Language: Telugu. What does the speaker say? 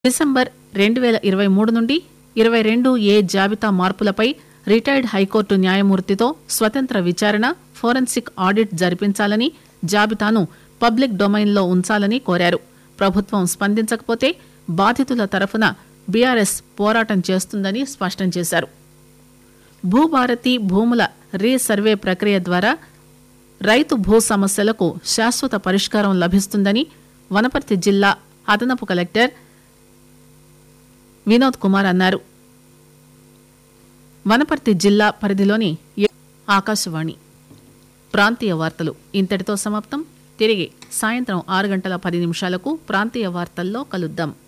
డిసెంబర్ రెండు వేల ఇరవై మూడు నుండి ఇరవై రెండు ఏ జాబితా మార్పులపై రిటైర్డ్ హైకోర్టు న్యాయమూర్తితో స్వతంత్ర విచారణ ఫోరెన్సిక్ ఆడిట్ జరిపించాలని జాబితాను పబ్లిక్ డొమైన్లో ఉంచాలని కోరారు ప్రభుత్వం స్పందించకపోతే బాధితుల తరఫున బీఆర్ఎస్ పోరాటం చేస్తుందని స్పష్టం చేశారు భూభారతి భూముల రీసర్వే ప్రక్రియ ద్వారా రైతు భూ సమస్యలకు శాశ్వత పరిష్కారం లభిస్తుందని వనపర్తి జిల్లా అదనపు కలెక్టర్ వినోద్ కుమార్ అన్నారు వనపర్తి జిల్లా పరిధిలోని ఏ- ఆకాశవాణి ప్రాంతీయ వార్తలు ఇంతటితో సమాప్తం తిరిగి సాయంత్రం ఆరు గంటల పది నిమిషాలకు ప్రాంతీయ వార్తల్లో కలుద్దాం